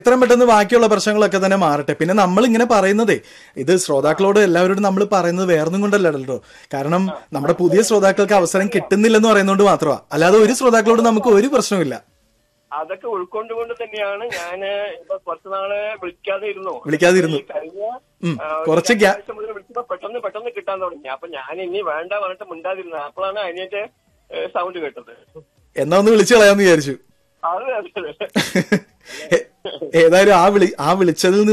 എത്രയും പെട്ടെന്ന് ബാക്കിയുള്ള പ്രശ്നങ്ങളൊക്കെ തന്നെ മാറട്ടെ പിന്നെ നമ്മൾ ഇങ്ങനെ പറയുന്നതേ ഇത് ശ്രോതാക്കളോട് എല്ലാവരോടും നമ്മൾ പറയുന്നത് വേറൊന്നും കൊണ്ടല്ലോ കാരണം നമ്മുടെ പുതിയ ശ്രോതാക്കൾക്ക് അവസരം കിട്ടുന്നില്ലെന്ന് പറയുന്നതുകൊണ്ട് മാത്രമാണ് അല്ലാതെ ഒരു ശ്രോതാക്കളോട് നമുക്ക് ഒരു പ്രശ്നമില്ല അതൊക്കെ ഉൾക്കൊണ്ടുകൊണ്ട് തന്നെയാണ് ഞാൻ ഇപ്പൊ കുറച്ചു നാള് വിളിക്കാതെ ഇരുന്നു വിളിക്കാതിരുന്നു. ഈ കഴിഞ്ഞ ഉം. ആ, ഒരു കുറച്ച് രണ്ട് ഗ്യാ- ആഴ്ച മുതൽ വിളിച്ചപ്പോ പെട്ടെന്ന് പെട്ടെന്ന് കിട്ടാൻ തുടങ്ങി അപ്പൊ ഞാൻ ഇനി വേണ്ട പറഞ്ഞിട്ട് മിണ്ടാതിരുന്നത് അപ്പോഴാണ് അതിന്റെ സൗണ്ട് കേട്ടത് എന്നാ ഒന്ന് വിളിച്ചു കളയാന്ന് വിചാരിച്ചു അത് അതെ, അതെ. ഏതായാലും ആ വിളി ആ വിളിച്ചതിൽ നിന്ന്